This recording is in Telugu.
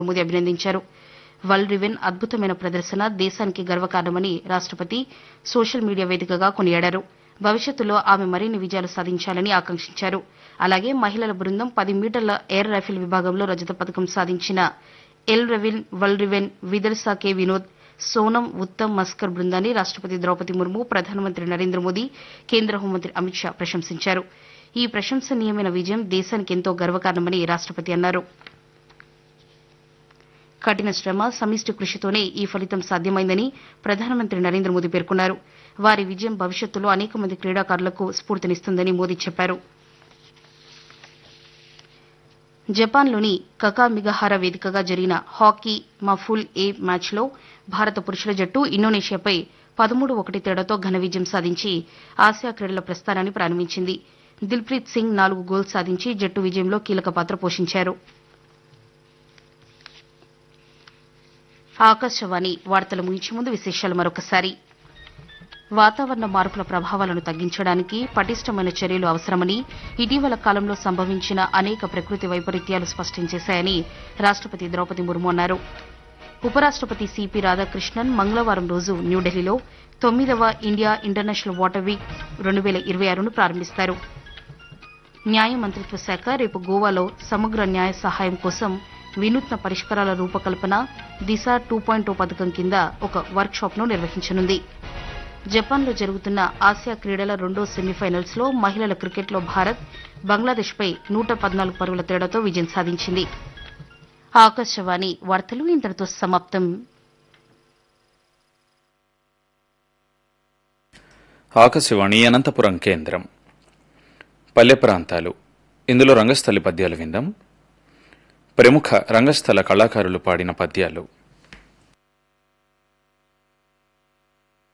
మోదీ అభినందించారు వల్రివెన్ అద్భుతమైన ప్రదర్శన దేశానికి గర్వకారణమని రాష్టపతి సోషల్ మీడియా వేదికగా కొనియాడారు భవిష్యత్తులో ఆమె మరిన్ని విజయాలు సాధించాలని ఆకాంక్షించారు అలాగే మహిళల బృందం పది మీటర్ల ఎయిర్ రైఫిల్ విభాగంలో రజత పథకం సాధించిన ఎల్ రెవిన్ వల్రివెన్ విదర్సా కె వినోద్ సోనం ఉత్తమ్ మస్కర్ బృందాన్ని రాష్టపతి ద్రౌపది ముర్ము ప్రధానమంత్రి నరేంద్ర మోదీ కేంద్ర హోంమంత్రి అమిత్ షా ప్రశంసించారు ఈ ప్రశంసనీయమైన విజయం దేశానికి ఎంతో గర్వకారణమని రాష్టపతి అన్నారు కఠిన శ్రమ సమిష్టి కృషితోనే ఈ ఫలితం సాధ్యమైందని ప్రధానమంత్రి నరేంద్ర మోదీ పేర్కొన్నారు వారి విజయం భవిష్యత్తులో అనేక మంది క్రీడాకారులకు స్ఫూర్తినిస్తుందని మోదీ చెప్పారు జపాన్లోని కకామిగహార వేదికగా జరిగిన హాకీ మఫుల్ ఏ మ్యాచ్లో భారత పురుషుల జట్టు ఇండోనేషియాపై పదమూడు ఒకటి తేడాతో ఘన విజయం సాధించి ఆసియా క్రీడల ప్రస్థానాన్ని ప్రారంభించింది దిల్ప్రీత్ సింగ్ నాలుగు గోల్స్ సాధించి జట్టు విజయంలో కీలక పాత్ర పోషించారు ఆకాశవాణి వార్తలు ముగించే ముందు విశేషాలు మరొకసారి వాతావరణ మార్పుల ప్రభావాలను తగ్గించడానికి పటిష్టమైన చర్యలు అవసరమని ఇటీవల కాలంలో సంభవించిన అనేక ప్రకృతి వైపరీత్యాలు స్పష్టం చేశాయని రాష్టపతి ద్రౌపది ముర్ము అన్నారు ఉపరాష్టపతి సిపి రాధాకృష్ణన్ మంగళవారం రోజు న్యూఢిల్లీలో తొమ్మిదవ ఇండియా ఇంటర్నేషనల్ వాటర్ వీక్ రెండు వేల ఇరవై ఆరును ప్రారంభిస్తారు న్యాయ మంత్రిత్వ శాఖ రేపు గోవాలో సమగ్ర న్యాయ సహాయం కోసం వినూత్న పరిష్కారాల రూపకల్పన దిశ టూ పాయింట్ పథకం కింద ఒక వర్క్ షాప్ను నిర్వహించనుంది జపాన్లో జరుగుతున్న ఆసియా క్రీడల రెండో సెమీఫైనల్స్ లో మహిళల క్రికెట్లో భారత్ బంగ్లాదేశ్పై నూట పద్నాలుగు పరుగుల తేడాతో విజయం సాధించింది ఆకాశవాణి వార్తలు ఇంతటితో సమాప్తం ఆకాశవాణి అనంతపురం కేంద్రం పల్లె ప్రాంతాలు ఇందులో రంగస్థలి పద్యాలు విందాం ప్రముఖ రంగస్థల కళాకారులు పాడిన పద్యాలు